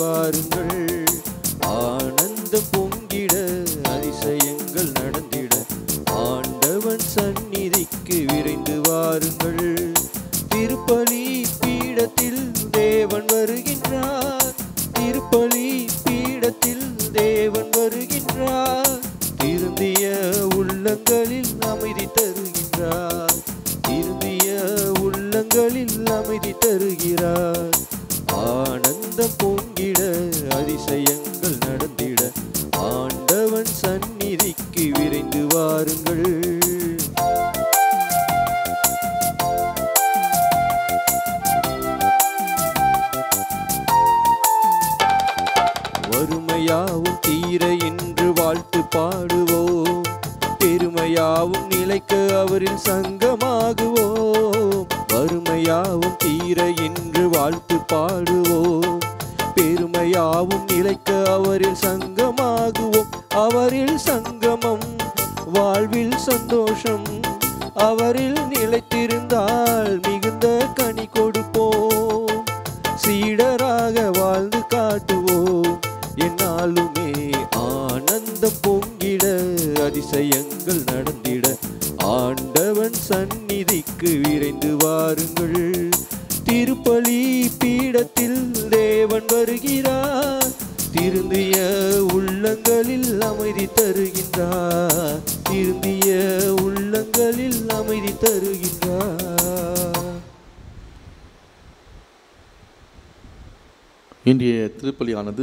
வாருங்கள் ஆனந்தம் பொங்கிட அதிசயங்கள் நடந்திட ஆண்டவன் சந்நிதிக்கு விரைந்து வாருங்கள் திருப்பலி பீடத்தில் தேவன் வருகின்றார் திருப்பலி பீடத்தில் தேவன் வருகின்றார் திருந்திய உள்ளங்களில் அமைதி தருகின்றார் திருந்திய உள்ளங்களில் அமைதி தருகிறார் ஆனந்தம் பொங்கிட அதிசயங்கள் நடந்திட ஆண்டவன் சந்நிதிக்கு விரைந்து வாருங்கள் வறுமையாவும் தீர என்று வாழ்த்து பாடுவோம் பெருமையாவும் நிலைக்க அவரில் சங்கமாகுவோம் வறுமையாவும் தீர என்று வாழ்த்து பாடுவோம் பெருமையாவும் நிலைக்க அவரில் சங்கமாகுவோம் அவரில் சங்கமம் வாழ்வில் சந்தோஷம் அவரில் நிலைத்திருந்தால் மிகுந்த கனி கொடுப்போம் சீடராக வாழ்ந்து காட்டுவோம் என்னாலுமே ஆனந்தம் பொங்கிட அதிசயங்கள் நடந்திட ஆண்டவன் சந்நிதிக்கு விரைந்து வாருங்கள் திருப்பலி பீடத்தில் தேவன் வருகிறார் திருந்திய உள்ளங்களில் அமைதி தருகின்றார் திருந்திய உள்ளங்களில் அமைதி தருகின்றார் இன்றைய திருப்பலியானது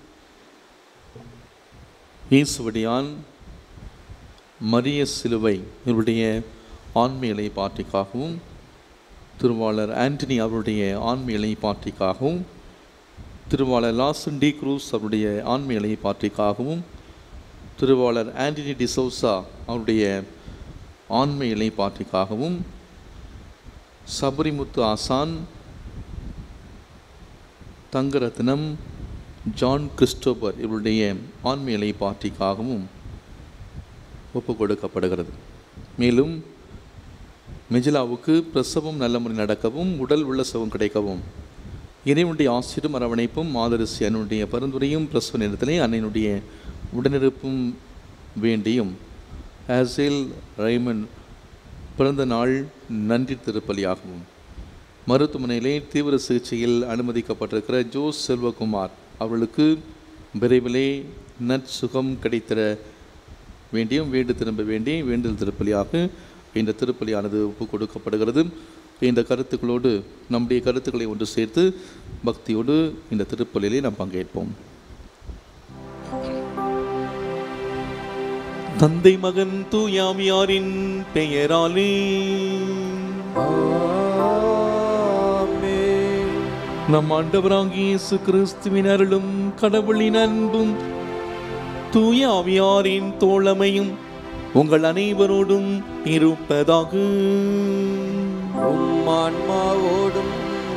இயேசுவடியான் மரிய சிலுவை இவருடைய ஆன்மீலை பாட்டிக்காகவும் திருவாளர் ஆண்டனி அவருடைய ஆன்மீலை பாட்டிக்காகவும் திருவாளர் லாசன் டி குரூஸ் அவருடைய ஆன்மீலை பாட்டிக்காகவும் திருவாளர் ஆண்டனி டிசோசா அவருடைய ஆன்மீலை பாட்டிக்காகவும் சபரிமுத்து ஆசான் தங்கரத்னம் ஜான் கிறிஸ்டோபர் இவருடைய ஆன்மீலை பார்ட்டிக்காகவும் ஒப்பு கொடுக்கப்படுகிறது மேலும் மெஜிலாவுக்கு பிரசவம் நல்ல முறை நடக்கவும் உடல் உள்ள சுகம் கிடைக்கவும் இறைவனுடைய ஆசிரும் அரவணைப்பும் மாதரசி அன்னுடைய பரிந்துரையும் பிரசவ நேரத்திலே அன்னையினுடைய உடனிருப்பும் வேண்டியும் ஆசேல் ரைமன் பிறந்த நாள் நன்றி திருப்பலியாகவும் மருத்துவமனையிலே தீவிர சிகிச்சையில் அனுமதிக்கப்பட்டிருக்கிற ஜோஸ் செல்வகுமார் அவர்களுக்கு விரைவிலே நற்சுகம் கிடைத்திட வேண்டியும் வேண்டு திரும்ப வேண்டி வேண்டுதல் திருப்பலியாக இந்த திருப்பலியானது ஒப்பு கொடுக்கப்படுகிறது இந்த கருத்துக்களோடு நம்முடைய கருத்துக்களை ஒன்று சேர்த்து பக்தியோடு இந்த திருப்பலியிலே நாம் பங்கேற்போம் தந்தை மகன் தூயாமியாரின் பெயராலே ஆமென். நம் ஆண்டவராகிய இயேசு கிறிஸ்துவின் அருளும் கடவுளின் அன்பும் தூய ஆவியாரின் தோழமையும் உங்கள் அனைவரோடும் இருப்பதாக உம் ஆன்மாவோடும்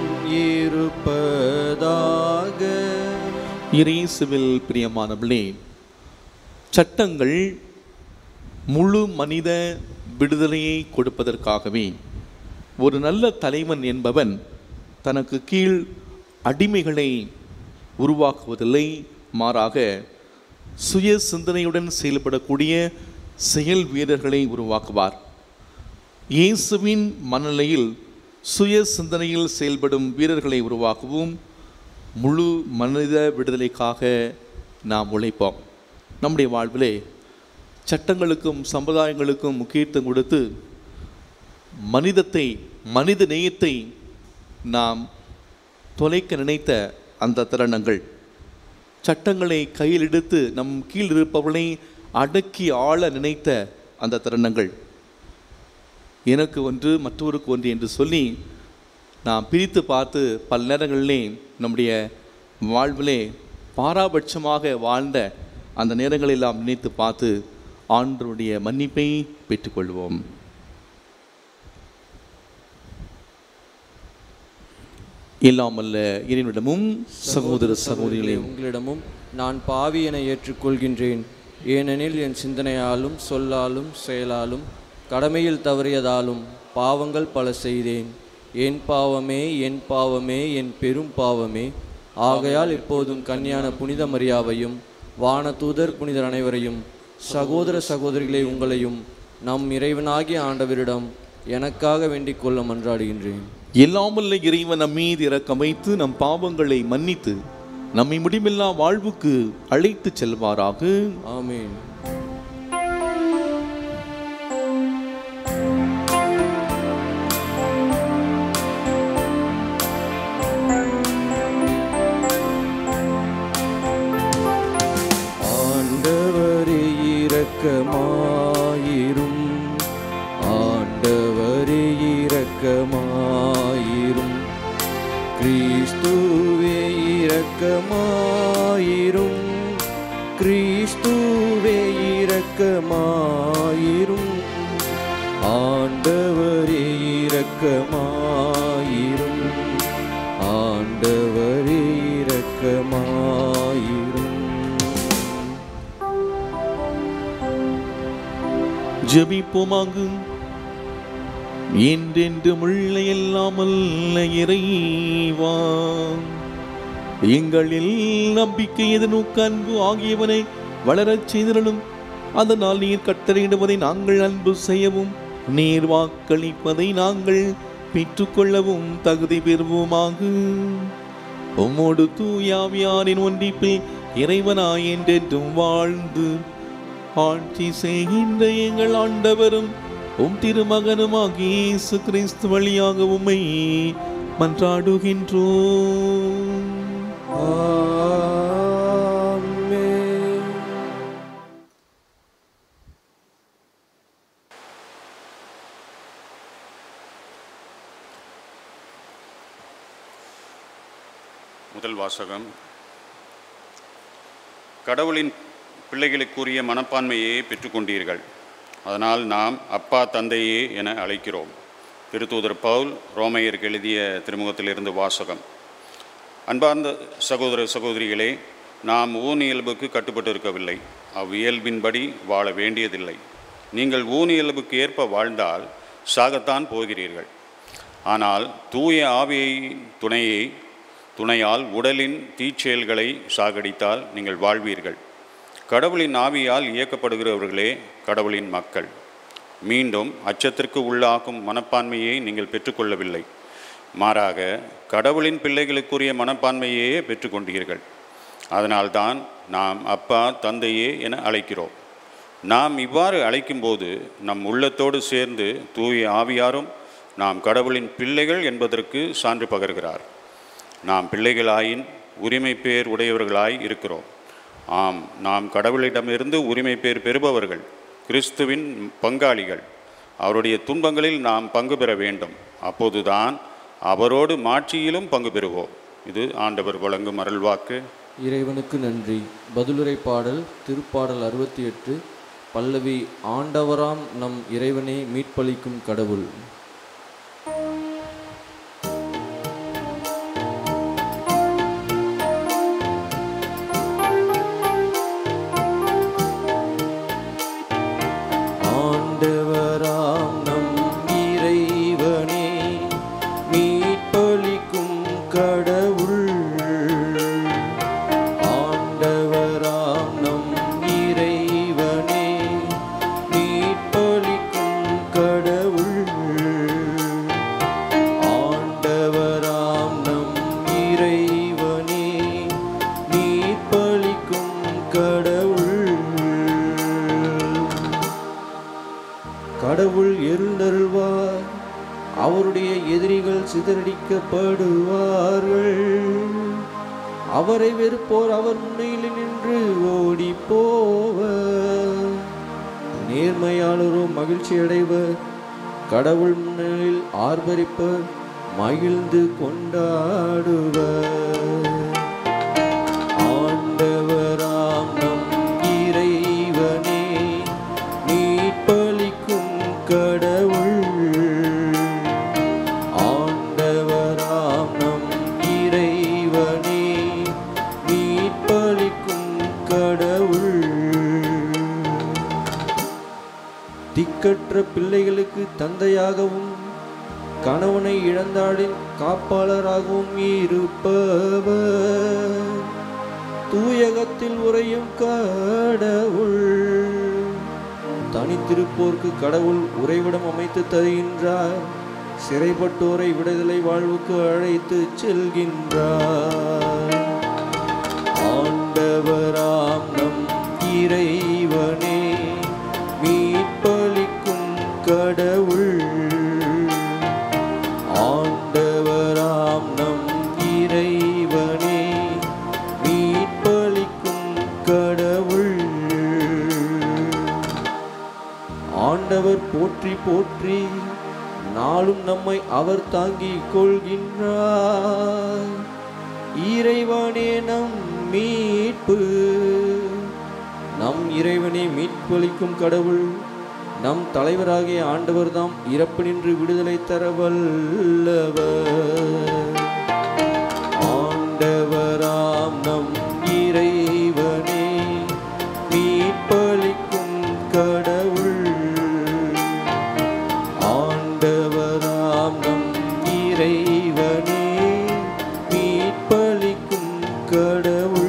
இருப்பதாக இயேசுவில் பிரியமானவர்களே சட்டங்கள் முழு மனித விடுதலையை கொடுப்பதற்காகவே ஒரு நல்ல தலைவன் என்பவன் தனக்கு கீழ் அடிமைகளை உருவாக்குவதில்லை மாறாக சுய சிந்தனையுடன் செயல்படக்கூடிய செயல் வீரர்களை உருவாக்குவார் இயேசுவின் மனநிலையில் சுய சிந்தனையில் செயல்படும் வீரர்களை உருவாக்குவோம் முழு மனித விடுதலைக்காக நாம் உழைப்போம் நம்முடைய வாழ்விலே சட்டங்களுக்கும் சம்பிரதாயங்களுக்கும் முக்கியத்துவம் கொடுத்து மனிதத்தை மனித நேயத்தை நாம் தொலைக்க நினைத்த அந்த தருணங்கள் சட்டங்களை கையில் எடுத்து நம் கீழ் இருப்பவர்களை அடக்கி ஆள நினைத்த அந்த தருணங்கள் எனக்கு ஒன்று மற்றவருக்கு ஒன்று என்று சொல்லி நாம் பிரித்து பார்த்து பல நேரங்களிலே நம்முடைய வாழ்விலே பாராபட்சமாக வாழ்ந்த அந்த நேரங்களை எல்லாம் நினைத்து பார்த்து ஆண்டவருடைய மன்னிப்பை பெற்றுக்கொள்வோம் இல்லாமல்ல இறைவனிடமும் சகோதர சகோதரிகளையும் உங்களிடமும் நான் பாவி என ஏற்றுக்கொள்கின்றேன் ஏனெனில் என் சிந்தனையாலும் சொல்லாலும் செயலாலும் கடமையில் தவறியதாலும் பாவங்கள் பல செய்தேன் என் பாவமே என் பாவமே என் பெரும் பாவமே ஆகையால் இப்போதும் கன்னியான புனித மரியாவையும் வானதூதர் புனிதர் அனைவரையும் சகோதர சகோதரிகளை உங்களையும் நம் இறைவனாகிய ஆண்டவரிடம் எனக்காக வேண்டிக் கொள்ள மன்றாடுகின்றேன் எல்லாமல்ல இறைவன் நம் மீது இரக்கம் வைத்து நம் பாவங்களை மன்னித்து நம்மை முடிவில்லா வாழ்வுக்கு அழைத்து செல்வாராக ஆமென் ஆண்டவரே இரக்கமாயிரும் ஆண்டவரே இரக்கமாயிரும் கிறிஸ்துவே இரக்கமாயிரும் கிறிஸ்துவே இரக்கமாயிரும் ஆண்டவரே இரக்கமாயிரும் ஆண்டவரே இரக்கமாயிரும் ஜெபிப்போமாக என்றென்றும் உள்ள எல்லாமல்ல இறைவா எங்களில் நம்பிக்கை எதிர்நோக்கு அன்பு ஆகியவனை வளரச் செய்திடலும் அதனால் நீர் கட்டளையிடுவதை நாங்கள் அன்பு செய்யவும் நீர் வாக்களிப்பதை நாங்கள் பெற்றுக்கொள்ளவும் தகுதி பெறுவோமாக உம்மோடு தூயாவியாரின் ஒன்றிப்பில் இறைவனாய் என்றென்றும் வாழ்ந்து ஆட்சி செய்கின்ற எங்கள் ஆண்டவரும் உம் திருமகனுமாகிய இயேசு கிறிஸ்து வழியாக உம்மை மன்றாடுகின்றோம் ஆமென் முதல் வாசகம் கடவுளின் பிள்ளைகளுக்குரிய மனப்பான்மையை பெற்றுக்கொண்டீர்கள் அதனால் நாம் அப்பா தந்தையே என அழைக்கிறோம் திருத்தூதர் பவுல் ரோமையருக்கு எழுதிய திருமுகத்திலிருந்து வாசகம் அன்பார்ந்த சகோதர சகோதரிகளே நாம் ஊன் இயல்புக்கு கட்டுப்பட்டு இருக்கவில்லை அவ்வியல்பின்படி வாழ வேண்டியதில்லை நீங்கள் ஊன் இயல்புக்கு ஏற்ப வாழ்ந்தால் சாகத்தான் போகிறீர்கள் ஆனால் தூய ஆவியை துணையை துணையால் உடலின் தீச்செயல்களை சாகடித்தால் நீங்கள் வாழ்வீர்கள் கடவுளின் ஆவியால் இயக்கப்படுகிறவர்களே கடவுளின் மக்கள் மீண்டும் அச்சத்திற்கு உள்ளாக்கும் மனப்பான்மையை நீங்கள் பெற்றுக்கொள்ளவில்லை மாறாக கடவுளின் பிள்ளைகளுக்குரிய மனப்பான்மையே பெற்றுக்கொண்டீர்கள் அதனால்தான் நாம் அப்பா தந்தையே என அழைக்கிறோம் நாம் இவ்வாறு அழைக்கும்போது நம் உள்ளத்தோடு சேர்ந்து தூய ஆவியாரும் நாம் கடவுளின் பிள்ளைகள் என்பதற்கு சான்று பகர்கிறார் நாம் பிள்ளைகளாயின் உரிமை பேர் உடையவர்களாய் இருக்கிறோம் ஆம் நாம் கடவுளிடமிருந்து உரிமை பேர் பெறுபவர்கள் கிறிஸ்துவின் பங்காளிகள் அவருடைய துன்பங்களில் நாம் பங்கு பெற வேண்டும் அப்போதுதான் அவரோடு மாட்சியிலும் பங்கு பெறுவோம் இது ஆண்டவர் வழங்கும் அருள்வாக்கு இறைவனுக்கு நன்றி பதிலுரை பாடல் திருப்பாடல் அறுபத்தி எட்டு பல்லவி ஆண்டவராம் நம் இறைவனை மீட்பளிக்கும் கடவுள் ஆண்டவராம் நம் இறைவனே மீட்பளிக்கும் கடவுள் ஆண்டவராம் நம் இறைவனே மீட்பளிக்கும் கடவுள் ஆண்டவராம் நம் இறைவனே மீட்பளிக்கும் கடவுள் கடவுள் எழுந்தருள்வார் அவருடைய எதிரிகள் சிதறடிக்கப்படுவார்கள் அவரை வெறுப்போர் அவர் முன்னில் நின்று ஓடி போவர் நேர்மையாளரும் மகிழ்ச்சி அடைவர் கடவுள் முன்னில் ஆர்ப்பரிப்பர் மகிழ்ந்து கொண்டாடுவர் ஆண்டவராம் நம் இறைவனே மீட்பளிக்கும் கடவுள் ஆண்டவராம் நம் இறைவனே மீட்பளிக்கும் கடவுள் திக்கற்ற பிள்ளைகளுக்கு தந்தையாகவும் கணவனை இழந்தாளின் காப்பாளராகவும் இருப்பவர் தூயகத்தில் உறையும் கடவுள் தனித்திருப்போர்க்கு கடவுள் உறைவிடம் அமைத்து தருகின்றார் சிறைப்பட்டோரை விடுதலை வாழ்வுக்கு அழைத்து செல்கின்றார் ஆண்டவராம் நம் இறைவனே மீட்பளிக்கும் கடவுள் ஆண்டவராம் நம் இறைவனே மீட்பளிக்கும் கடவுள் ஆண்டவர் போற்றி போற்றி நாளும் நம்மை அவர் தாங்கிக் கொள்கின்றார் இறைவனே நம் மீட்பு நம் இறைவனே மீட்பளிக்கும் கடவுள் நம் தலைவராகிய ஆண்டவர் தாம் இறப்பு நின்று விடுதலை தர வல்லவர் ஆண்டவராம் நம் இறைவனே மீட்பளிக்கும் கடவுள் ஆண்டவராம் நம் இறைவனே மீட்பளிக்கும் கடவுள்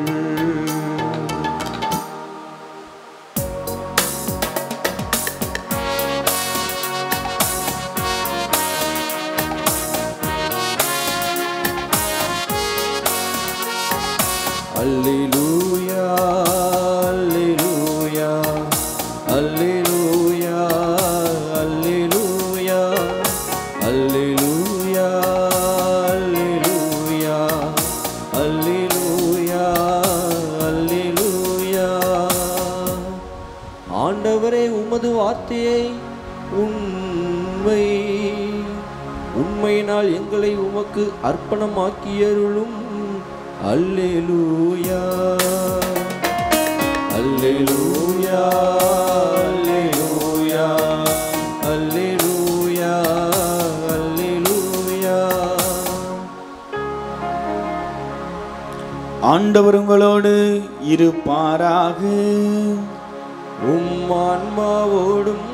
அல்லேலூயா அல்லேலூயா அல்லேலூயா அல்லேலூயா அல்லேலூயா அல்லேலூயா அல்லேலூயா அல்லேலூயா ஆண்டவரே உமது வார்த்தையை உண்மை உண்மையினால் எங்களை உமக்கு அர்ப்பணமாக்கியருளும் அல்லேலூயா அல்லேலூயா அல்லேலூயா அல்லேலூயா அல்லேலூயா ஆண்டவர் உங்களோடு இருப்பாராக உம் ஆன்மாவோடும்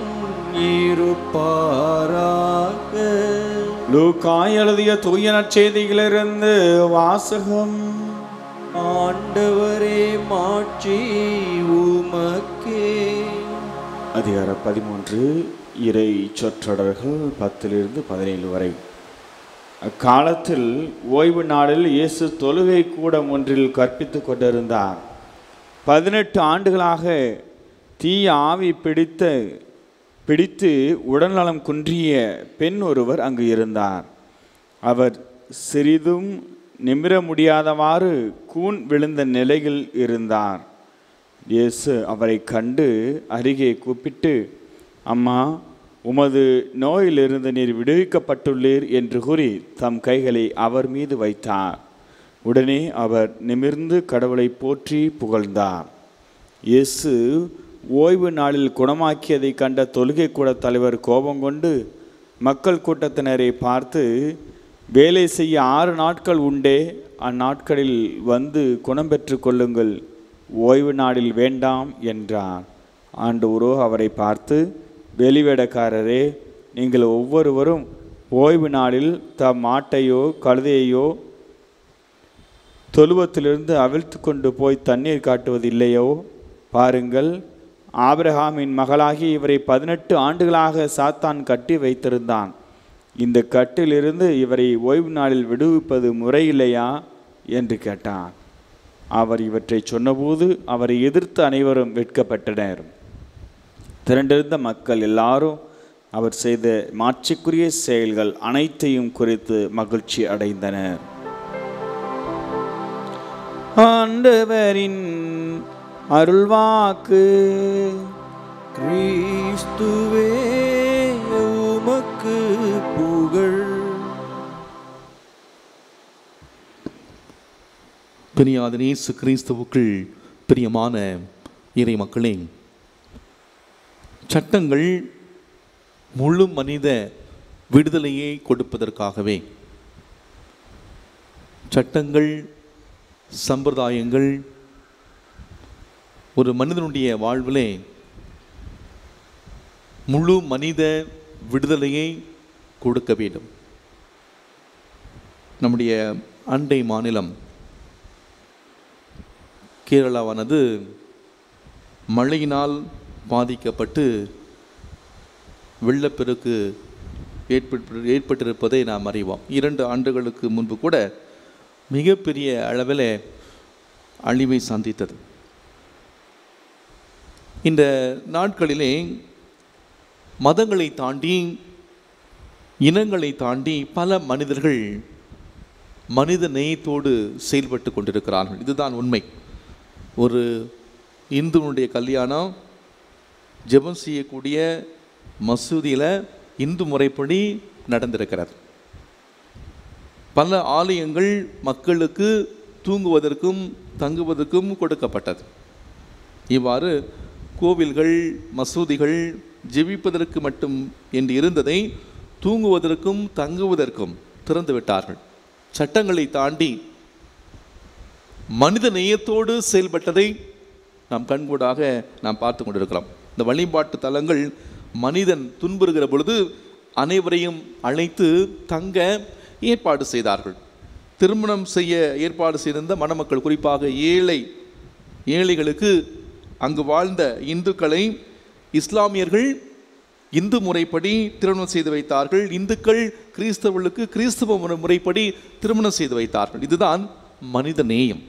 இருப்பாராக லூக்காய் எழுதிய தூய நற்செய்தியிலிருந்து வாசகம் ஆண்டவரே மாட்சி உமக்கே அதிகார பதிமூன்று இறை சொற்றொடர்கள் பத்திலிருந்து பதினேழு வரை அக்காலத்தில் ஓய்வு நாளில் இயேசு தொழுகை கூடம் ஒன்றில் கற்பித்துக் கொண்டிருந்தார் பதினெட்டு ஆண்டுகளாக தீய ஆவி பிடித்த பிடித்து உடல்நலம் குன்றிய பெண் ஒருவர் அங்கு இருந்தார் அவர் சிறிதும் நிமிர முடியாதவாறு கூன் விழுந்த நிலையில் இருந்தார் இயேசு அவரை கண்டு அருகே கூப்பிட்டு அம்மா உமது நோயிலிருந்து நீர் விடுவிக்கப்பட்டுள்ளீர் என்று கூறி தம் கைகளை அவர் மீது வைத்தார் உடனே அவர் நிமிர்ந்து கடவுளை போற்றி புகழ்ந்தார் இயேசு ஓய்வு நாளில் குணமாக்கியதை கண்ட தொழுகை கூட தலைவர் கோபம் கொண்டு மக்கள் கூட்டத்தினரை பார்த்து வேலை செய்ய ஆறு நாட்கள் உண்டே அந்நாட்களில் வந்து குணம் பெற்று கொள்ளுங்கள் ஓய்வு நாளில் வேண்டாம் என்றார் ஆண்டவரோ அவரை பார்த்து வெளிவேடக்காரரே நீங்கள் ஒவ்வொருவரும் ஓய்வு நாளில் தம் மாட்டையோ கழுதையையோ தொழுவத்திலிருந்து அவிழ்த்து கொண்டு போய் தண்ணீர் காட்டுவது இல்லையோ பாருங்கள் ஆபிரகாமின் மகளாகி இவரை பதினெட்டு ஆண்டுகளாக சாத்தான் கட்டி வைத்திருந்தான் இந்த கட்டிலிருந்து இவரை ஓய்வு நாளில் விடுவிப்பது முறையில்லையா என்று கேட்டான் அவர் இவற்றை சொன்னபோது அவரை எதிர்த்து அனைவரும் வெட்கப்பட்டனர் திரண்டிருந்த மக்கள் எல்லாரும் அவர் செய்த மாட்சிக்குரிய செயல்கள் அனைத்தையும் குறித்து மகிழ்ச்சி அடைந்தனர் ஆண்டவரின் அருள்வாக்கு கிறிஸ்துவே உமக்கு புகழ் பிரியாத இயேசு கிறிஸ்துவுக்குள் பிரியமான இறை மக்களே சட்டங்கள் முழு மனித விடுதலையை கொடுப்பதற்காகவே சட்டங்கள் சம்பிரதாயங்கள் ஒரு மனிதனுடைய வாழ்விலே முழு மனித விடுதலையை கொடுக்க வேண்டும் நம்முடைய அண்டை மாநிலம் கேரளாவானது மழையினால் பாதிக்கப்பட்டு வெள்ளப்பெருக்கு ஏற்பட்டு ஏற்பட்டிருப்பதை நாம் அறிவோம் இரண்டு ஆண்டுகளுக்கு முன்பு கூட மிகப்பெரிய அளவில் அழிவை சந்தித்தது இந்த நாட்களிலே மதங்களை தாண்டி இனங்களை தாண்டி பல மனிதர்கள் மனித நேயத்தோடு செயல்பட்டு கொண்டிருக்கிறார்கள் இதுதான் உண்மை ஒரு இந்துவனுடைய கல்யாணம் ஜெபம் செய்யக்கூடிய மசூதியில் இந்து முறைப்படி நடந்திருக்கிறது பல ஆலயங்கள் மக்களுக்கு தூங்குவதற்கும் தங்குவதற்கும் கொடுக்கப்பட்டது இவ்வாறு கோவில்கள் மசூதிகள் ஜெபிப்பதற்கு மட்டும் என்று இருந்ததை தூங்குவதற்கும் தங்குவதற்கும் திறந்து விட்டார்கள் சட்டங்களை தாண்டி மனித நேயத்தோடு செயல்பட்டதை நாம் கண்கூடாக நாம் பார்த்து கொண்டிருக்கிறோம் இந்த வழிபாட்டு தலங்கள் மனிதன் துன்புறுகிற பொழுது அனைவரையும் அழைத்து தங்க ஏற்பாடு செய்தார்கள் திருமணம் செய்ய ஏற்பாடு செய்திருந்த மணமக்கள் குறிப்பாக ஏழை ஏழைகளுக்கு அங்கு வாழ்ந்த இந்துக்களை இஸ்லாமியர்கள் இந்து முறைப்படி திருமணம் செய்து வைத்தார்கள் இந்துக்கள் கிறிஸ்தவர்களுக்கு கிறிஸ்தவ முறை- முறைப்படி திருமணம் செய்து வைத்தார்கள் இதுதான் மனித நேயம்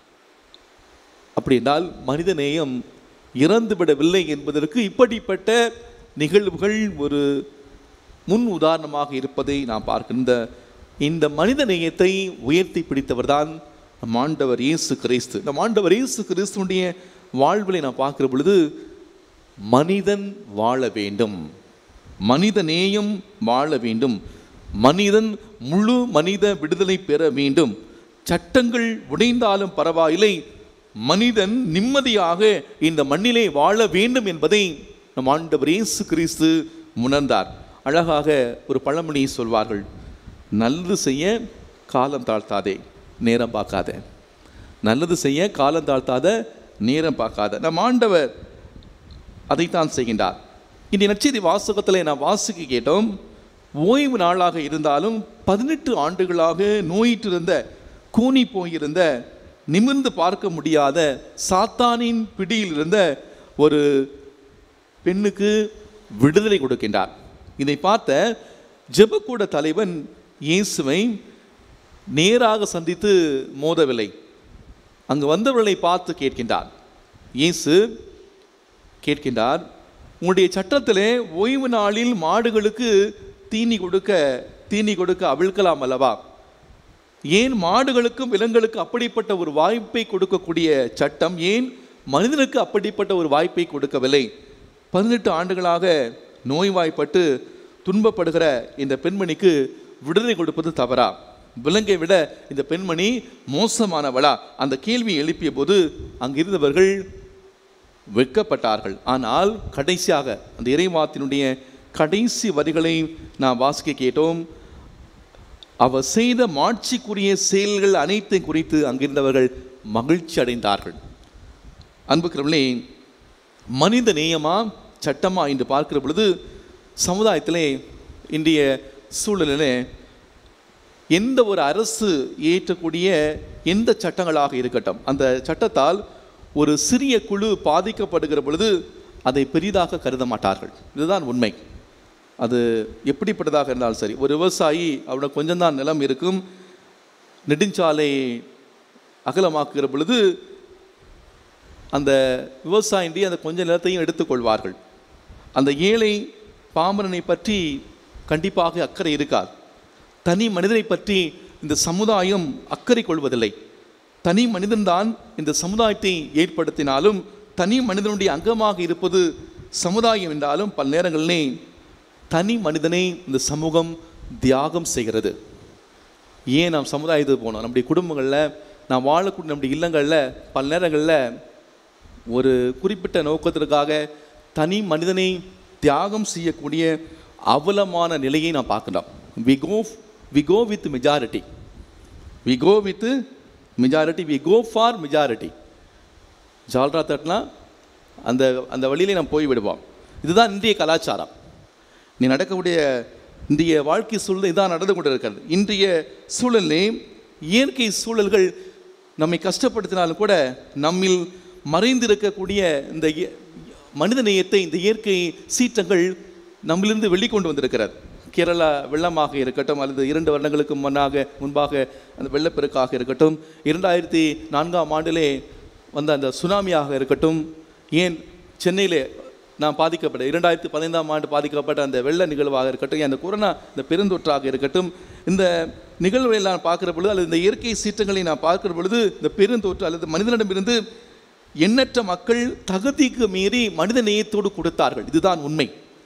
அப்படி என்றால் மனித நேயம் இறந்து விடவில்லை என்பதற்கு இப்படிப்பட்ட நிகழ்வுகள் ஒரு முன் உதாரணமாக இருப்பதை நாம் பார்க்கின்ற இந்த மனித நேயத்தை உயர்த்தி பிடித்தவர்தான் நம் ஆண்டவர் இயேசு கிறிஸ்து நம் ஆண்டவர் இயேசு கிறிஸ்துடைய வாழ்விலை நாம் பார்க்கிற பொழுது மனிதன் வாழ வேண்டும் மனித நேயம் வாழ வேண்டும் மனிதன் முழு மனித விடுதலை பெற வேண்டும் சட்டங்கள் உடைந்தாலும் பரவாயில்லை மனிதன் நிம்மதியாக இந்த மண்ணிலே வாழ வேண்டும் என்பதை நம் ஆண்டவர் இயேசு கிறிஸ்து உணர்ந்தார் அழகாக ஒரு பழமொழி சொல்வார்கள் நல்லது செய்ய காலம் தாழ்த்தாதே நேரம் பார்க்காத நல்லது செய்ய காலம் தாழ்த்தாத நேரம் பார்க்காத நம் ஆண்டவர் அதைத்தான் செய்கின்றார் இந்த நற்செய்தி வாசகத்தில் நான் வாசிக்க கேட்டோம் ஓய்வு நாளாக இருந்தாலும் பதினெட்டு ஆண்டுகளாக நோயிற்றிருந்த கூனி போயிருந்த நிமிர்ந்து பார்க்க முடியாத சாத்தானின் பிடியில் இருந்த ஒரு பெண்ணுக்கு விடுதலை கொடுக்கின்றார் இதை பார்த்த ஜெபக்கூட தலைவன் இயேசுவை நேராக சந்தித்து மோதவில்லை அங்கு வந்தவர்களை பார்த்து கேட்கின்றார் இயேசு கேட்கின்றார் உங்களுடைய சட்டத்திலே ஓய்வு நாளில் மாடுகளுக்கு தீனி கொடுக்க தீனி கொடுக்க அவிழ்க்கலாம் அல்லவா ஏன் மாடுகளுக்கும் விலங்குகளுக்கு அப்படிப்பட்ட ஒரு வாய்ப்பை கொடுக்கக்கூடிய சட்டம் ஏன் மனிதனுக்கு அப்படிப்பட்ட ஒரு வாய்ப்பை கொடுக்கவில்லை பதினெட்டு ஆண்டுகளாக நோய்வாய்ப்பட்டு துன்பப்படுகிற இந்த பெண்மணிக்கு விடுதலை கொடுப்பது தவறா விலங்கை விட இந்த பெண்மணி மோசமானவளா அந்த கேள்வியை எழுப்பிய போது அங்கிருந்தவர்கள் வெட்கப்பட்டார்கள் ஆனால் கடைசியாக அந்த இறைவாத்தினுடைய கடைசி வரிகளை நாம் வாசிக்க கேட்டோம் அவர் செய்த மாட்சிக்குரிய செயல்கள் அனைத்தையும் குறித்து அங்கிருந்தவர்கள் மகிழ்ச்சி அடைந்தார்கள் அன்புக்கிறவர்களே மனித நேயமா சட்டமா என்று பார்க்கிற பொழுது சமுதாயத்திலே இன்றைய சூழலிலே எந்த ஒரு அரசு இயற்றக்கூடிய எந்த சட்டங்களாக இருக்கட்டும் அந்த சட்டத்தால் ஒரு சிறிய குழு பாதிக்கப்படுகிற பொழுது அதை பெரிதாக கருத மாட்டார்கள் இதுதான் உண்மை அது எப்படிப்பட்டதாக இருந்தாலும் சரி ஒரு விவசாயி அவனோட கொஞ்சம்தான் நிலம் இருக்கும் நெடுஞ்சாலை அகலமாக்குகிற பொழுது அந்த விவசாயின்றி அந்த கொஞ்ச நிலத்தையும் எடுத்துக்கொள்வார்கள் அந்த ஏழை பாமரனை பற்றி கண்டிப்பாக அக்கறை இருக்காது தனி மனிதனை பற்றி இந்த சமுதாயம் அக்கறை கொள்வதில்லை தனி மனிதன்தான் இந்த சமுதாயத்தை ஏற்படுத்தினாலும் தனி மனிதனுடைய அங்கமாக இருப்பது சமுதாயம் என்றாலும் பல நேரங்களிலே தனி மனிதனை இந்த சமூகம் தியாகம் செய்கிறது ஏன் நாம் சமுதாயத்துக்கு போனோம் நம்முடைய குடும்பங்களில் நாம் வாழக்கூடிய நம்முடைய இல்லங்களில் பல நேரங்களில் ஒரு குறிப்பிட்ட நோக்கத்திற்காக தனி மனிதனை தியாகம் செய்யக்கூடிய அவலமான நிலையை நாம் பார்க்கலாம் we go we go with majority we go with majority we go for majority ஜால்ரா தட்டினா அந்த அந்த வழியிலே நாம் போய் விடுவோம் இதுதான் இந்திய கலாச்சாரம் நீ நடக்கக்கூடிய இன்றைய வாழ்க்கை சூழல் இதான் நடந்து கொண்டிருக்கிறது இன்றைய சூழலே இயற்கை சூழல்கள் நம்மை கஷ்டப்படுத்தினாலும் கூட நம்மில் மறைந்திருக்கக்கூடிய இந்த இய- மனித நேயத்தை இந்த இயற்கை சீற்றங்கள் நம்மிலிருந்து வெளிக்கொண்டு வந்திருக்கிறது கேரளா வெள்ளமாக இருக்கட்டும் அல்லது இரண்டு வருடங்களுக்கு முன்னாக முன்பாக அந்த வெள்ளப்பெருக்காக இருக்கட்டும் இரண்டாயிரத்தி நான்காம் ஆண்டிலே வந்த அந்த சுனாமியாக இருக்கட்டும் ஏன் சென்னையிலே நான் பாதிக்கப்பட்ட இரண்டாயிரத்தி பதினைந்தாம் ஆண்டு பாதிக்கப்பட்ட அந்த வெள்ள நிகழ்வாக இருக்கட்டும் அந்த கொரோனா இந்த பெருந்தொற்றாக இருக்கட்டும் இந்த நிகழ்வை நான் பார்க்கிற பொழுது அல்லது இந்த இயற்கை சீற்றங்களை நான் பார்க்கிற பொழுது இந்த பெருந்தொற்று அல்லது மனிதனிடமிருந்து எண்ணற்ற மக்கள் தகுதிக்கு மீறி மனித நேயத்தோடு கொடுத்தார்கள் இதுதான் உண்மை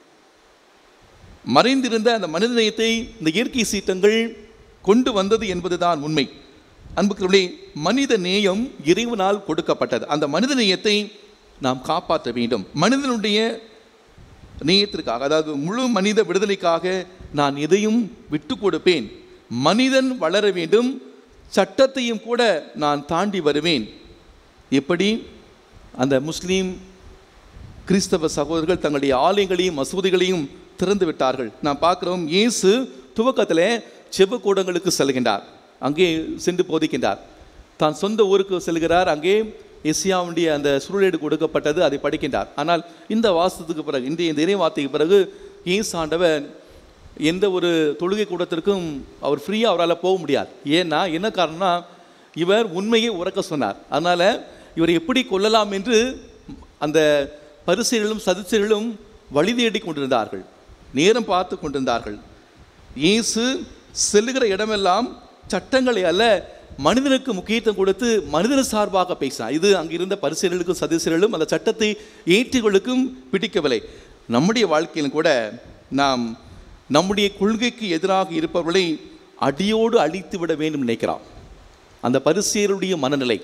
மறைந்திருந்த அந்த மனித நேயத்தை இந்த இயற்கை சீற்றங்கள் கொண்டு வந்தது என்பதுதான் உண்மை அன்புக்குள்ளே மனித நேயம் இறைவனால் கொடுக்கப்பட்டது அந்த மனித நேயத்தை நாம் காப்பாற்ற வேண்டும் மனிதனுடைய நேயத்திற்காக அதாவது முழு மனித விடுதலைக்காக நான் எதையும் விட்டு கொடுப்பேன் மனிதன் வளர வேண்டும் சட்டத்தையும் கூட நான் தாண்டி வருவேன் எப்படி அந்த முஸ்லீம் கிறிஸ்தவ சகோதரர்கள் தங்களுடைய ஆலயங்களையும் மசூதிகளையும் திறந்து விட்டார்கள் நான் பார்க்குறோம் இயேசு துவக்கத்தில் செவ்வக்கூடங்களுக்கு செல்கின்றார் அங்கே சென்று போதிக்கின்றார் தான் சொந்த ஊருக்கு செல்கிறார் அங்கே எஸ்யாவுடைய அந்த சுருளேடு கொடுக்கப்பட்டது அதை படிக்கின்றார் ஆனால் இந்த வாசத்துக்கு பிறகு இன்றைய இந்த இறைவார்த்தைக்கு பிறகு இயேசு ஆண்டவர் எந்த ஒரு தொழுகை கூடத்திற்கும் அவர் ஃப்ரீயாக அவரால் போக முடியாது ஏன்னா என்ன காரணம்னா இவர் உண்மையை உறக்க சொன்னார் அதனால் இவரை எப்படி கொல்லலாம் என்று அந்த பரிசீலும் சதுசீர்களும் வழி தேடி கொண்டிருந்தார்கள் நேரம் பார்த்து கொண்டிருந்தார்கள் இயேசு செல்லுகிற இடமெல்லாம் சட்டங்களை அல்ல மனிதனுக்கு முக்கியத்துவம் கொடுத்து மனிதன் சார்பாக பேசினார் இது அங்கிருந்த பரிசீலர்களுக்கும் சதீசர்களும் அந்த சட்டத்தை ஏற்றிகளுக்கும் பிடிக்கவில்லை நம்முடைய வாழ்க்கையிலும் கூட நாம் நம்முடைய கொள்கைக்கு எதிராக இருப்பவர்களை அடியோடு அழித்து விட வேண்டும் நினைக்கிறான் அந்த பரிசீலருடைய மனநிலை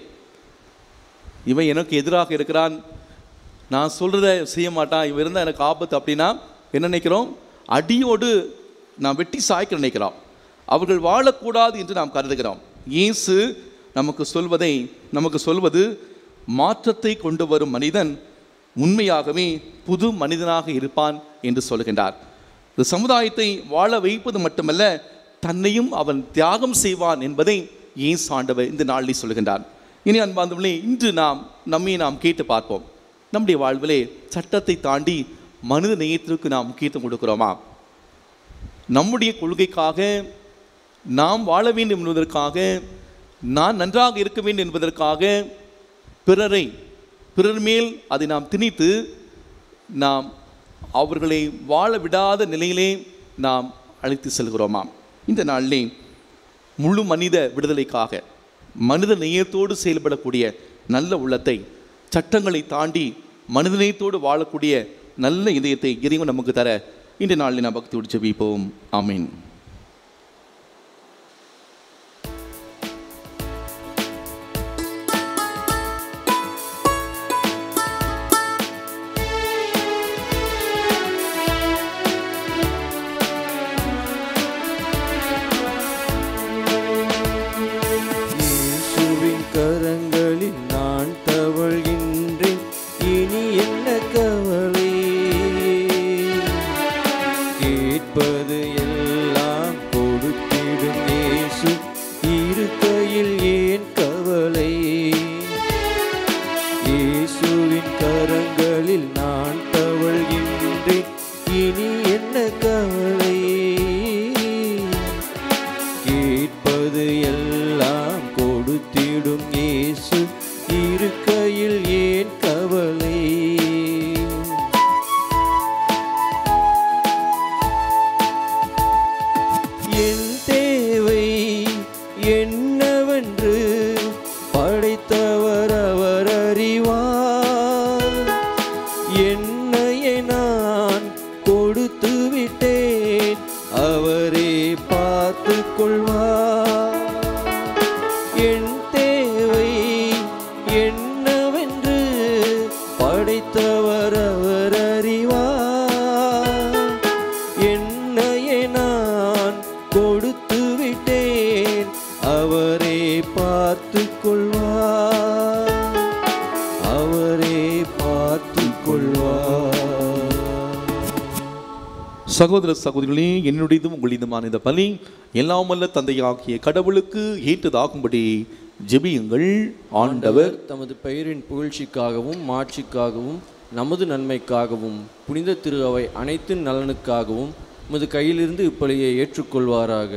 இவன் எனக்கு எதிராக இருக்கிறான் நான் சொல்கிறத செய்ய மாட்டான் இவன் இருந்தால் எனக்கு ஆபத்து அப்படின்னா என்ன நினைக்கிறோம் அடியோடு நாம் வெட்டி சாய்க்க நினைக்கிறோம் அவர்கள் வாழக்கூடாது என்று நாம் கருதுகிறோம் இயேசு நமக்கு சொல்வதை நமக்கு சொல்வது மாற்றத்தை கொண்டு வரும் மனிதன் உண்மையாகவே புது மனிதனாக இருப்பான் என்று சொல்கின்றார் இந்த சமுதாயத்தை வாழ வைப்பது மட்டுமல்ல தன்னையும் அவன் தியாகம் செய்வான் என்பதை இயேசு ஆண்டவர் இந்த நாளில் சொல்கின்றார் இனி அன்பாந்தவர்களே இன்று நாம் நம்மை நாம் கேட்டு பார்ப்போம் நம்முடைய வாழ்விலே சட்டத்தை தாண்டி மனித நேயத்திற்கு நாம் முக்கியத்துவம் கொடுக்கிறோமா நம்முடைய கொள்கைக்காக நாம் வாழ வேண்டும் என்பதற்காக நான் நன்றாக இருக்க வேண்டும் என்பதற்காக பிறரை பிறர் மேல் அதை நாம் திணித்து நாம் அவர்களை வாழ விடாத நிலையிலே நாம் அழைத்து செல்கிறோமா இந்த நாளிலே முழு மனித விடுதலைக்காக மனித நேயத்தோடு செயல்படக்கூடிய நல்ல உள்ளத்தை சட்டங்களை தாண்டி மனித நேயத்தோடு வாழக்கூடிய நல்ல இதயத்தை இறைவன் நமக்கு தர இந்த நாளில் நாம் பக்தியோடு ஜெபிப்போம் ஆமீன் இயேசுவின் கரங்களில் நான் தவழ்கின்றேன் இனி என்ன கவலை கேட்பது எல்லாம் கொடுத்திடும் இயேசு இருக்கையில் ஏன் கவலை இயேசுவின் கரங்களில் நான் தவழ்கின்றேன் இனி என்ன கவலை கேட்பது எல்லாம் கொடுத்திடும் இயேசு இருக்கையில் ஏன் கவலை என் தேவை என்னவென்று படைத்தவர் அவர் அறிவார் என்னையே நான் கொடுத்து விட்டேன் அவரே பார்த்து கொள்வார் என் தேவை என்னவென்று படைத்தவர் அவர் அறிவார் என்னையே நான் கொடுத்து விட்டேன் அவரே பார்த்து கொள்வார் அவரே பார்த்து கொள்வார் சகோதர சகோதரிகளே என்னுடையதும் உங்களுடையதுமான இந்த பலி எல்லாம் வல்ல தந்தையாகிய கடவுளுக்கு ஏற்றதாகும்படி ஜெபியுங்கள் ஆண்டவர் தமது பெயரின் புகழ்ச்சிக்காகவும் மாட்சிக்காகவும் நமது நன்மைக்காகவும் புனித திரு அவை அனைத்து நலனுக்காகவும் உமது கையிலிருந்து இப்பலியை ஏற்றுக்கொள்வாராக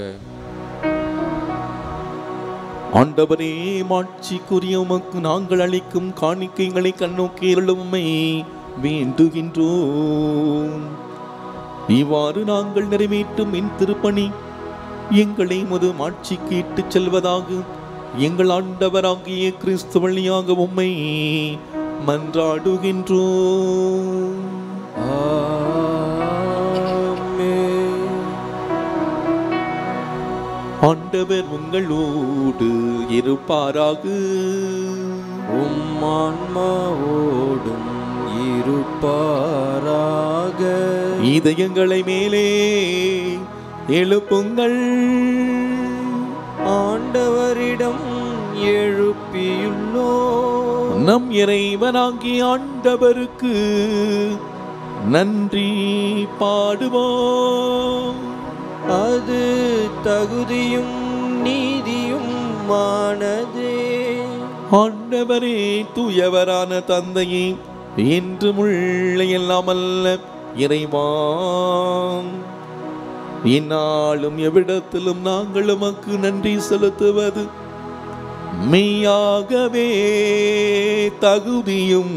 ஆண்டவரே மாட்சிக்குரிய உமக்கு நாங்கள் அளிக்கும் காணிக்கைகளை கண்ணோக்கி உம்மை வேண்டுகின்றோம் இவ்வாறு நாங்கள் நிறைவேற்றும் என் திருப்பணி எங்களை முது மாட்சிக்கு இட்டுச் செல்வதாக எங்கள் ஆண்டவராகிய கிறிஸ்து வழியாக உம்மை மன்றாடுகின்றோம் ஆமென். ஆண்டவர் உங்களோடு இருப்பாராக உம் ஆன்மாவோடும் இருப்பாராக இதயங்களை மேலே எழுப்புங்கள் ஆண்டவரிடம் எழுப்பியுள்ளோ நம் இறைவனாகிய ஆண்டவருக்கு நன்றி பாடுவோம் அது தகுதியும் நீதியும் மானதே ஆண்டவரே தூயவரான தந்தையே என்று முள்ள எல்லாம் அல்ல இறைவாம் இந்நாளும் எவ்விடத்திலும் நாங்கள் உமக்கு நன்றி செலுத்துவது மெய்யாகவே தகுதியும்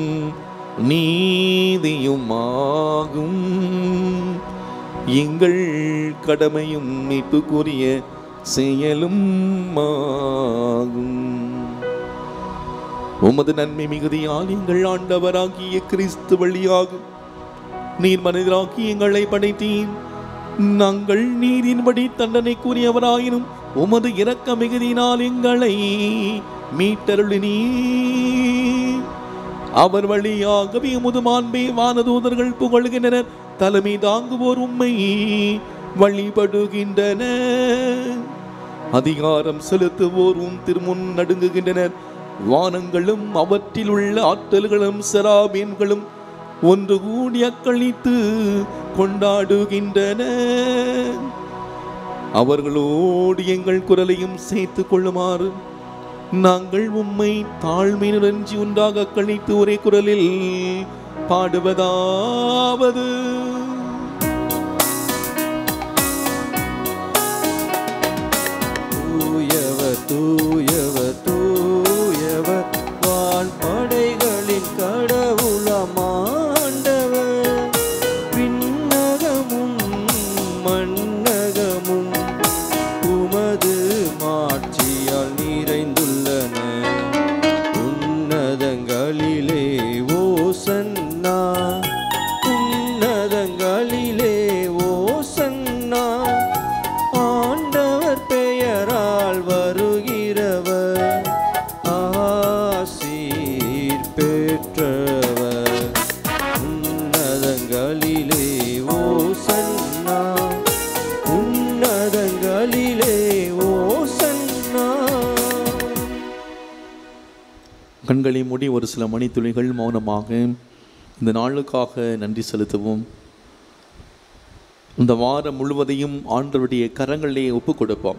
நீதியும் ஆகும் எங்கள் கடமையும் மீட்புக்குரிய செயலும் ஆகும் உமது நன்மை மிகுதியால் எங்கள் ஆண்டவராகிய கிறிஸ்து வழியாக நீர் மனிதராகி எங்களை படைத்தீர் நாங்கள் நீரின்படி தண்டனைக்குரியவராயினும் உமது இரக்க மிகுதியினால் எங்களை மீட்டருளினீர் அவர் வழியாகவே உமது மாண்பை வானதூதர்கள் புகழ்கின்றனர் தலைமை தாங்குவோர் உம்மை வழிபடுகின்றனர் அதிகாரம் செலுத்துவோரும் திருமுன் நடுங்குகின்றனர் வானங்களும் அவற்றில் உள்ள ஆற்றல்களும் செராபீன்களும் ஒன்று கூடி அக்களித்து கொண்டாடுகின்றன அவர்களோடு எங்கள் குரலையும் சேர்த்து கொள்ளுமாறு நாங்கள் உம்மை தாழ்மை நிறைஞ்சி உண்டாக அக்களித்து ஒரே குரலில் பாடுவதாவது தூயவர் தூயவர் தூயவர் வான் படைகளின் கடவுளமாண்டவர் விண்ணகமும் மண்ணகமும் உமது மாட்சியால் நிறைந்துள்ளன உன்னதங்களிலே ஓசன்னா உன்னதங்களிலே ஓசன்னா ஆண்டவர் பெயரால் வருகிறவர் ஆசீர் பெற்றவர் உன்னதங்களிலே ஓசன்னா உன்னதங்களிலே ஓசன்னா கண்களை மூடி ஒரு சில மணித்துளிகள் மௌனமாக இந்த நாளுக்காக நன்றி செலுத்துவோம் இந்த வாரம் முழுவதையும் ஆண்டவருடைய கரங்களிலே ஒப்புக் கொடுப்போம்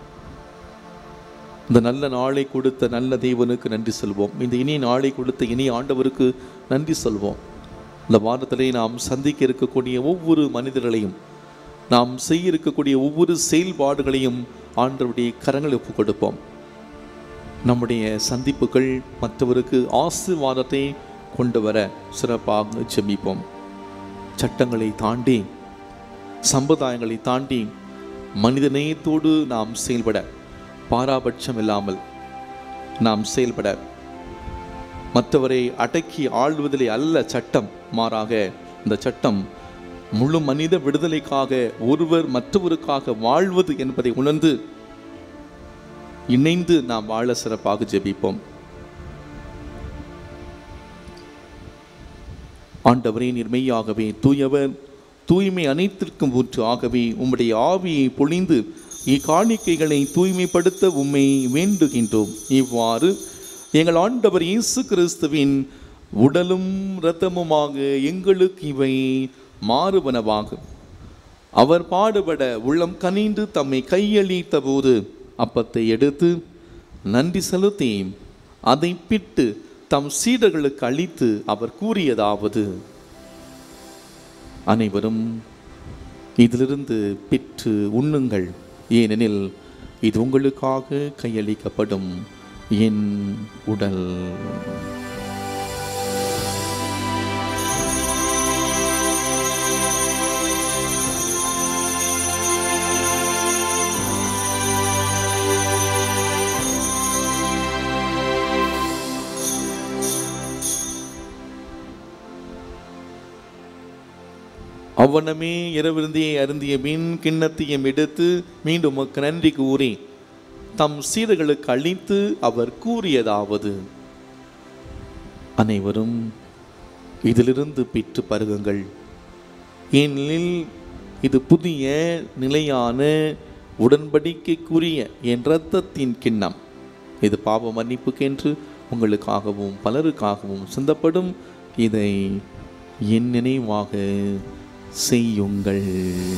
இந்த நல்ல நாளை கொடுத்த நல்ல தேவனுக்கு நன்றி சொல்வோம் இந்த இனிய நாளை கொடுத்த இனிய ஆண்டவருக்கு நன்றி சொல்வோம் இந்த வாரத்திலே நாம் சந்திக்க இருக்கக்கூடிய ஒவ்வொரு மனிதர்களையும் நாம் செய்ய இருக்கக்கூடிய ஒவ்வொரு செயல்பாடுகளையும் ஆண்டவருடைய கரங்களை ஒப்புக் கொடுப்போம் நம்முடைய சந்திப்புகள் மற்றவருக்கு ஆசீர்வாதத்தை கொண்டு வர சிறப்பாக ஜெபிப்போம் சட்டங்களை தாண்டி சம்பிரதாயங்களை தாண்டி மனித நேயத்தோடு நாம் செயல்பட பாராபட்சம் இல்லாமல் நாம் செயல்பட மற்றவரை அடக்கி ஆள்வதிலே அல்ல சட்டம் மாறாக இந்த சட்டம் முழு மனித விடுதலைக்காக ஒருவர் மற்றவருக்காக வாழ்வது என்பதை உணர்ந்து இணைந்து நாம் வாழ சிறப்பாக ஜெபிப்போம் ஆண்டவரே நீர் மெய்யாகவே தூயவர் தூய்மை அனைத்திற்கும் ஊற்று ஆகவே உம்முடைய ஆவியை பொழிந்து இக்காணிக்கைகளை தூய்மைப்படுத்த உம்மை வேண்டுகின்றோம் இவ்வாறு எங்கள் ஆண்டவர் இயேசு கிறிஸ்துவின் உடலும் இரத்தமுமாக எங்களுக்கு இவை மாறுவனவாகும் அவர் பாடுபட உள்ளம் கனிந்து தம்மை கையளித்த போது அப்பத்தை எடுத்து நன்றி செலுத்தி அதை பிட்டு தம் சீடர்களுக்கு அளித்து அவர் கூறியதாவது அனைவரும் இதிலிருந்து பெற்று உண்ணுங்கள் ஏனெனில் இது உங்களுக்காக கையளிக்கப்படும் என் உடல் அவ்வண்ணமே இரவிருந்தியை அருந்திய பின் கிண்ணத்தையும் எடுத்து மீண்டும் உமக்கு நன்றி கூறி தம் சீடர்களுக்கு அளித்து அவர் கூறியதாவது அனைவரும் இதிலிருந்து பெற்று பருகுங்கள் ஏனெனில் இது புதிய நிலையான உடன்படிக்கைக்குரிய என் இரத்தத்தின் கிண்ணம் இது பாவ மன்னிப்புக்கென்று உங்களுக்காகவும் பலருக்காகவும் சிந்தப்படும் இதை என் நினைவாக செய்யுங்கள்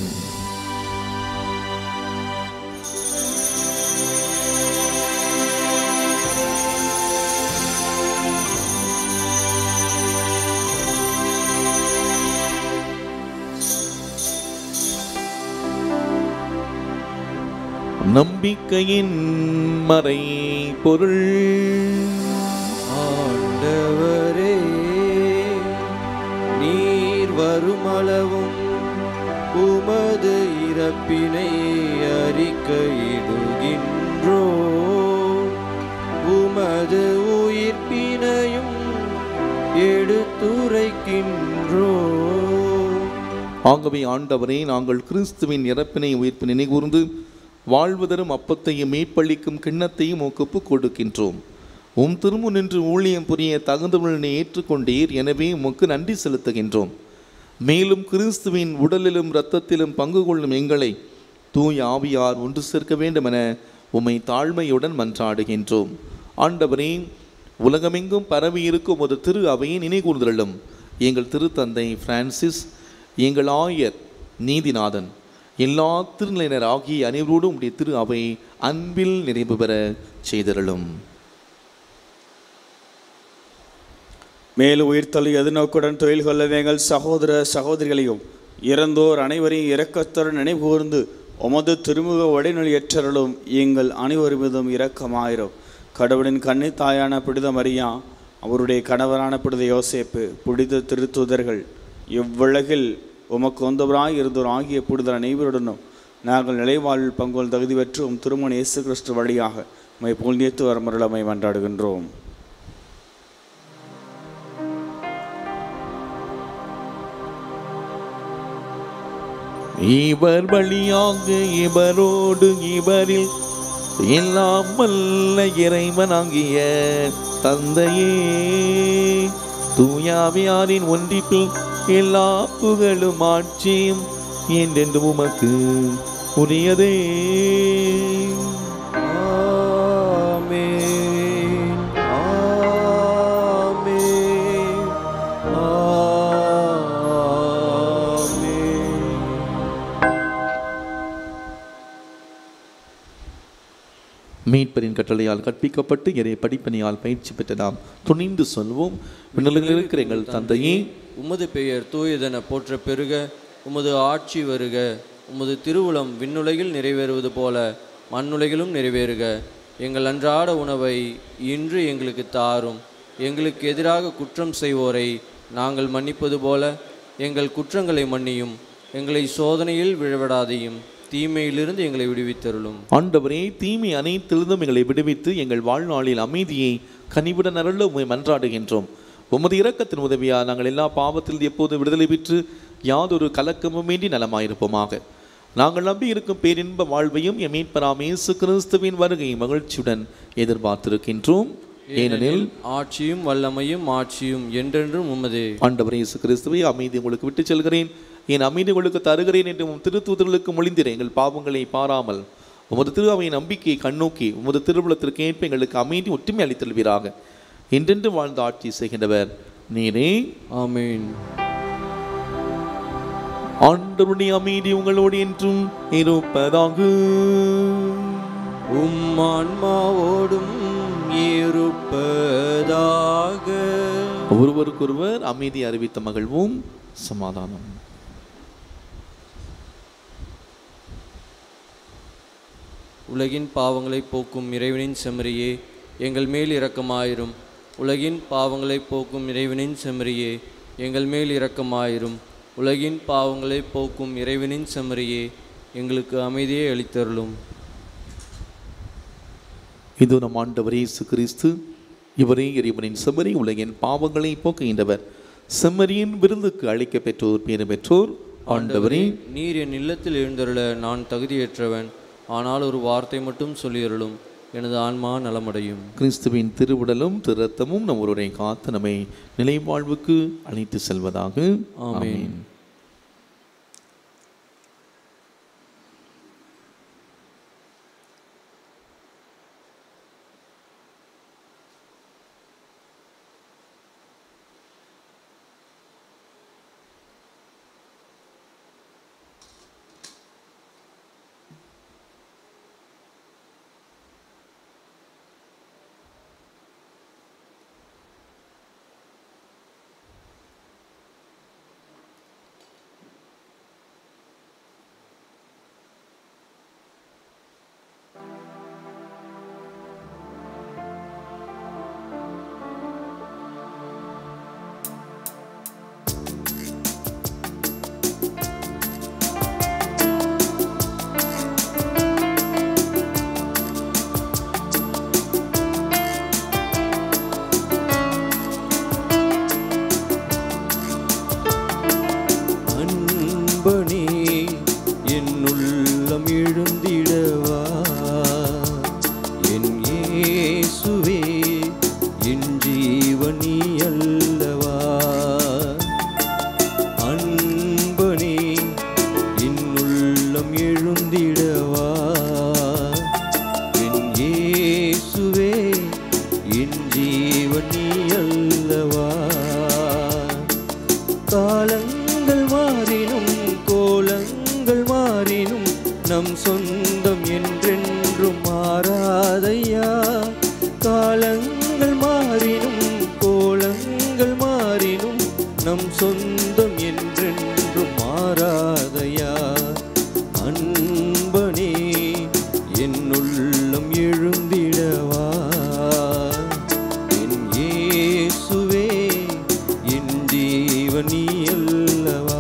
நம்பிக்கையின் மறை பொருள் ஆண்டவரே நீர் வருமளவும் உமது இறப்பினை அறிக்கையிடுகின்றோ உமது உயிர்ப்பினையும் எடுத்துரைக்கின்றோ ஆகவே ஆண்டவரே நாங்கள் கிறிஸ்துவின் இறப்பினை உயிர்ப்பு நினைகூர்ந்து வாழ்வு தரும் அப்பத்தையும் மீட்பளிக்கும் கிண்ணத்தையும் உமக்கு கொடுக்கின்றோம் உம் திரும்ப நின்று ஊழியம் புரிய தகுந்தவர்களை ஏற்றுக்கொண்டீர் எனவே உமக்கு நன்றி செலுத்துகின்றோம் மேலும் கிறிஸ்துவின் உடலிலும் இரத்தத்திலும் பங்கு கொள்ளும் எங்களை தூய் ஆவியார் ஒன்று சேர்க்க வேண்டும் என உம்மை தாழ்மையுடன் மன்றாடுகின்றோம் ஆண்டவரே உலகமெங்கும் பரவி இருக்கும் ஒரு திரு அவையை நினைகூர்ந்தள்ளும் எங்கள் திருத்தந்தை பிரான்சிஸ் எங்கள் ஆயர் நீதிநாதன் எல்லா திருநிலையினர் ஆகிய அனைவரோடும் உடைய திரு அவை அன்பில் நிறைவு பெற செய்தருளும் மேலும் உயிர்த்தலை எதிர்நோக்குடன் தொழில் கொள்ள எங்கள் சகோதர சகோதரிகளையும் இறந்தோர் அனைவரையும் இரக்கத்துடன் நினைவுகூர்ந்து உமது திருமுக உடைநொழியற்றருளும் எங்கள் அனைவரும் மீதும் இரக்கமாயிரும் கடவுளின் கன்னி தாயான புனித மரியா அவருடைய கணவரான புனித யோசேப்பு புனித திருத்தூதர்கள் இவ்வுலகில் உமக்கு வந்தவராய் இருந்தோர் ஆகிய புனிதர் அனைவருடனும் நாங்கள் நிலைவாழ்வில் பங்கோல் தகுதி பெற்று உம் திருமண இயேசு கிறிஸ்து வழியாக மை புண்ணியத்து வரமருளமை மன்றாடுகின்றோம் இவர் வழியாக இவரோடு இவரில் எல்லாம் வல்ல இறைவனாகிய தந்தையே தூயாவியாரின் ஒன்றிப்பில் எல்லா புகழும் ஆட்சியும் என்றென்று உமக்கு உரியதே ஆமென் ஆமென் ஆமென் மீட்பரின் கட்டளையால் கற்பிக்கப்பட்டு இறை படிப்பனையால் பயிற்சி பெற்ற நாம் துணிந்து சொல்வோம் விண்ணுலகில் இருக்கிற எங்கள் தந்தையே உமது பெயர் தூயதென போற்ற பெருக உமது ஆட்சி வருக உமது திருவுளம் விண்ணுலகில் நிறைவேறுவது போல மண்ணுலகிலும் நிறைவேறுக எங்கள் அன்றாட உணவை இன்று எங்களுக்கு தாரும் எங்களுக்கு எதிராக குற்றம் செய்வோரை நாங்கள் மன்னிப்பது போல எங்கள் குற்றங்களை மன்னியும் எங்களை சோதனையில் விழவிடாதையும் தீமையிலிருந்து எங்களை விடுவித்தருளும் ஆண்டவரே தீமை அனைத்திலிருந்தும் எங்களை விடுவித்து எங்கள் வாழ்நாளில் அமைதியை கனிவுடன் அருள உம்மை மன்றாடுகின்றோம் உமது இரக்கத்தின் உதவியா நாங்கள் எல்லா பாவத்தில் எப்போது விடுதலை பெற்று யாதொரு கலக்கமுமின்றி நலமாயிருப்போமாக நாங்கள் நம்பி இருக்கும் பேரின்ப வாழ்வையும் எம் மீட்பராம் இயேசு கிறிஸ்துவின் வருகை மகிழ்ச்சியுடன் எதிர்பார்த்திருக்கின்றோம் ஏனெனில் ஆட்சியும் வல்லமையும் ஆட்சியும் என்றென்றும் உமதே ஆண்டவர் இயேசு கிறிஸ்துவை அமைதி உங்களுக்கு விட்டுச் செல்கிறேன் என் அமைதி உங்களுக்கு தருகிறேன் என்று உம் திருத்தூதர்களுக்கு மொழிந்திர எங்கள் பாவங்களை பாராமல் உமது திரு அவையின் நம்பிக்கையை கண்ணோக்கி உமது திருவுளத்திற்கு ஏற்ப எங்களுக்கு அமைதி ஒற்றுமை அளித்தல்வீராக என்றென்று வாழ்ந்து ஆட்சி செய்கின்றவர் நீரே ஆமென் ஆண்டவருடைய அமைதி உங்களோடு என்றும் இருப்பதாக உம் ஆன்மாவோடும் இருப்பதாக ஒருவருக்கொருவர் அமைதி அறிவித்த மகிழ்வும் சமாதானம் உலகின் பாவங்களை போக்கும் இறைவனின் செம்மறியே எங்கள் மேல் இரக்கமாயிரும் உலகின் பாவங்களை போக்கும் இறைவனின் செம்மறியே எங்கள் மேல் இரக்கமாயிரும் உலகின் பாவங்களை போக்கும் இறைவனின் செம்மறியே எங்களுக்கு அமைதியை அளித்தருளும் இது நம் ஆண்டவர் இயேசு கிறிஸ்து இவரே இறைவனின் செம்மறி உலகின் பாவங்களை போக்குகின்றவர் செம்மறியின் விருந்துக்கு அழைக்க பெற்றோர் பேறு பெற்றோர் ஆண்டவரே நீர் என் இல்லத்தில் எழுந்தருள நான் தகுதியற்றவன் ஆனால் ஒரு வார்த்தை மட்டும் சொல்லியருளும் எனது ஆன்மா நலமடையும் கிறிஸ்துவின் திருவுடலும் திருரத்தமும் நம் ஒருவரை காத்து நம்மை நிலைவாழ்வுக்கு அழைத்து செல்வதாக ஆமென். அன்பனே என் உள்ளம் எழுந்திடவா என் இயேசுவே என் ஜீவனி அல்லவா அன்பனே என் உள்ளம் எழுந்திடவா என் இயேசுவே என் ஜீவனி அல்லவா காலங்கள் மாறினும் கோலங்கள் மாறினும் நம் சொந்தம் என்றென்றும் மாறாதையா காலங்கள் மாறினும் கோலங்கள் மாறினும் நம் சொந்தம் என்றென்றும் மாறாதையா அன்பனே என் உள்ளம் எழுந்திடவா என் இயேசுவே என் ஜீவனி அல்லவா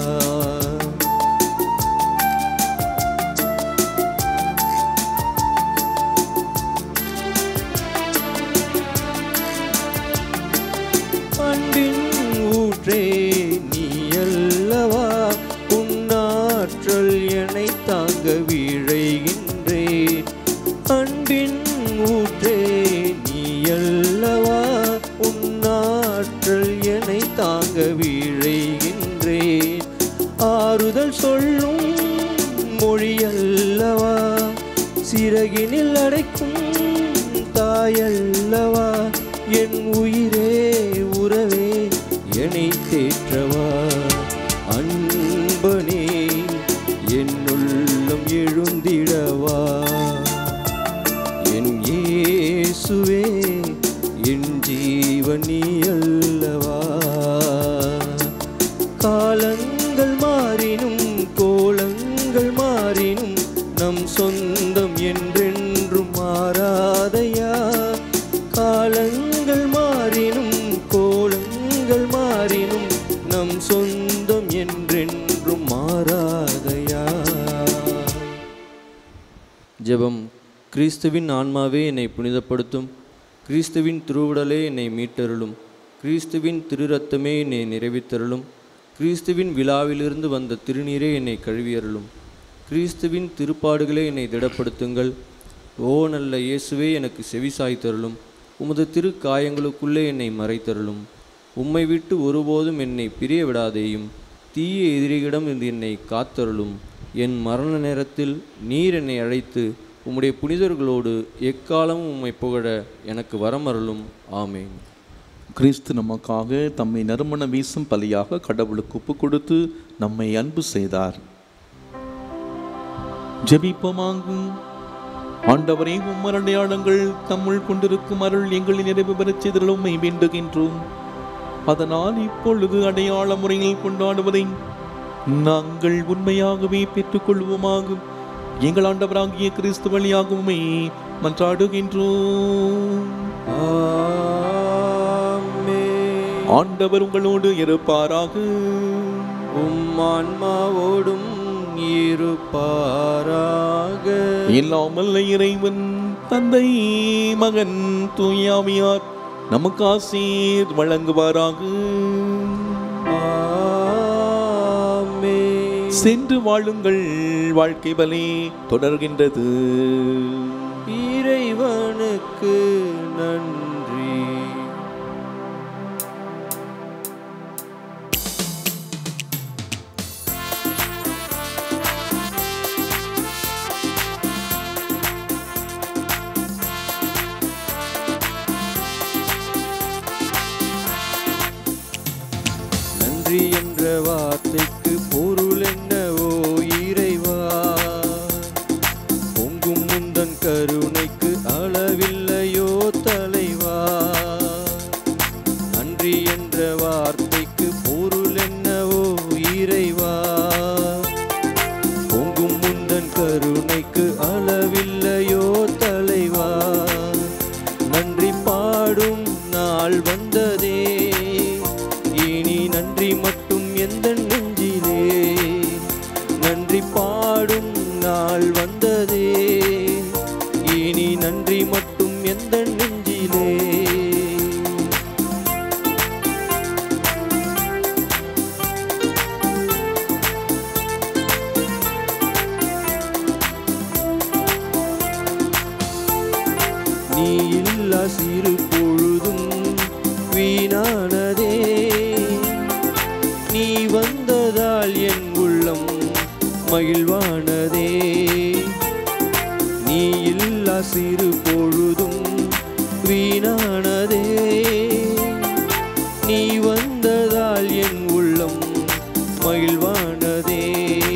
அன்பின் ஊற்றே நீ அல்லவா உன்னாற்றல் என்னை தாங்க விழைகின்றேன் அன்பின் ஊற்றே நீ அல்லவா உன்னாற்றல் என்னை தாங்க விழைகின்றேன் ஆறுதல் சொல்லும் மொழி அல்லவா சிறகினில் அடைக்கும் தாயல்லவா என் உயிரே உறவே என்னை தேற்றவா அன்பனே என் உள்ளம் எழுந்திடவா என் இயேசுவே என் ஜீவனி அல்லவா காலங்கள் மாறினும் கோலங்கள் மாறினும் நம் சொந்தம் என்றென்றும் மாறாதையா காலங்கள் மாறினும் கோலங்கள் மாறினும் நம் சொந்தம் என்றென்றும் மாறாதையா ஜெபம் கிறிஸ்துவின் ஆன்மாவே என்னை புனிதப்படுத்தும் கிறிஸ்துவின் திருவுடலே என்னை மீட்டருளும் கிறிஸ்துவின் திருரத்தமே என்னை நிறைவித்தருளும் கிறிஸ்துவின் விழாவிலிருந்து வந்த திருநீரே என்னை கழுவியருளும் கிறிஸ்துவின் திருப்பாடுகளே என்னை திடப்படுத்துங்கள் ஓ நல்ல இயேசுவே எனக்கு செவிசாய்த்தருளும் உமது திருக்காயங்களுக்குள்ளே என்னை மறைத்தருளும் உம்மை விட்டு ஒருபோதும் என்னை பிரிய விடாதேயும் தீய எதிரியிடம் இருந்து என்னை காத்தருளும் என் மரண நேரத்தில் நீர் என்னை அழைத்து உம்முடைய புனிதர்களோடு எக்காலமும் உம்மை புகழ எனக்கு வரமருளும் ஆமேன் கிறிஸ்து நமக்காக தம்மை நறுமண வீசும் பலியாக கடவுளுக்கு ஒப்பு கொடுத்து நம்மை அன்பு செய்தார் ஜெபிப்போமாங்கும் ஆண்டவரே உம்மர் அடையாளங்கள் தம்முள் கொண்டிருக்கும் அருள் எங்களின் நிறைவு பெறச் செய்தல் உம்மை வேண்டுகின்றோம் அதனால் இப்பொழுது அடையாள முறையில் கொண்டாடுவதை நாங்கள் உண்மையாகவே பெற்றுக்கொள்வோமாகும் எங்கள் ஆண்டவராகிய கிறிஸ்து வழியாகவுமே மன்றாடுகின்றோம் ஆமென். ஆண்டவர் உங்களோடு இருப்பாராக உம் ஆன்மாவோடும் இருப்பாராக இல்லாமல் இறைவன் தந்தை மகன் தூயாமியார் நமக்கு ஆசீர் வழங்குவாராக ஆமென். சென்று வாழுங்கள் வாழ்க்கை பலி தொடர்கின்றது இறைவனுக்கு நன்றி நன்றி என்ற வார்த்தைக்கு பொருள் என்னவோ இறைவா பொங்கும் முந்தன் கருணைக்கு அளவில்லையோ தலைவா நன்றி என்ற வார்த்தைக்கு பொருள் என்னவோ இறைவா பொங்கும் முந்தன் கருணைக்கு அளவில்லையோ தலைவா நன்றி பாடும் நாள் வந்ததே இனி நன்றி மட்டும் எந்த நெஞ்சிலே நன்றி பாடும் நாள் வந்ததே இனி நன்றி மட்டும் எந்த நெஞ்சிலே நீ இல்லா சிறு பொழுதும் வீணானதே நீ வந்ததால் என் உள்ளம் மகிழ்வானதே நீ இல்லா சிறு பொழுதும் வீணானதே நீ வந்ததால் என் உள்ளம் மகிழ்வானதே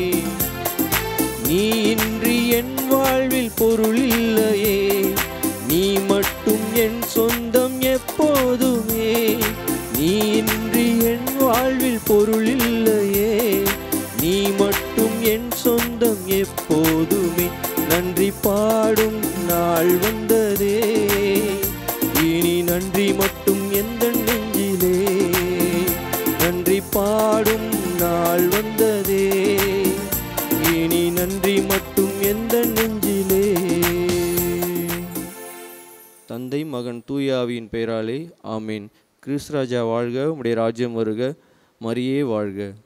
நீ இன்றி என் வாழ்வில் பொருள் இல்லையே நீ மட்டும் என் சொந்தம் எப்போதுமே நீ இன்றி என் வாழ்வில் பொருள் இல்லையே நீ மட்டும் என் சொந்தம் எப்போதுமே நன்றி பாடும் நாள் வந்ததே இனி நன்றி மட்டும் எந்த நெஞ்சிலே நன்றி பாடும் நாள் வந்ததே இனி நன்றி மட்டும் எந்த நெஞ்சிலே தந்தை மகன் தூயாவியின் பெயராலே ஆமீன் கிறிஸ்து ராஜா வாழ்க உடைய ராஜ்யம் வருக மரியே வாழ்க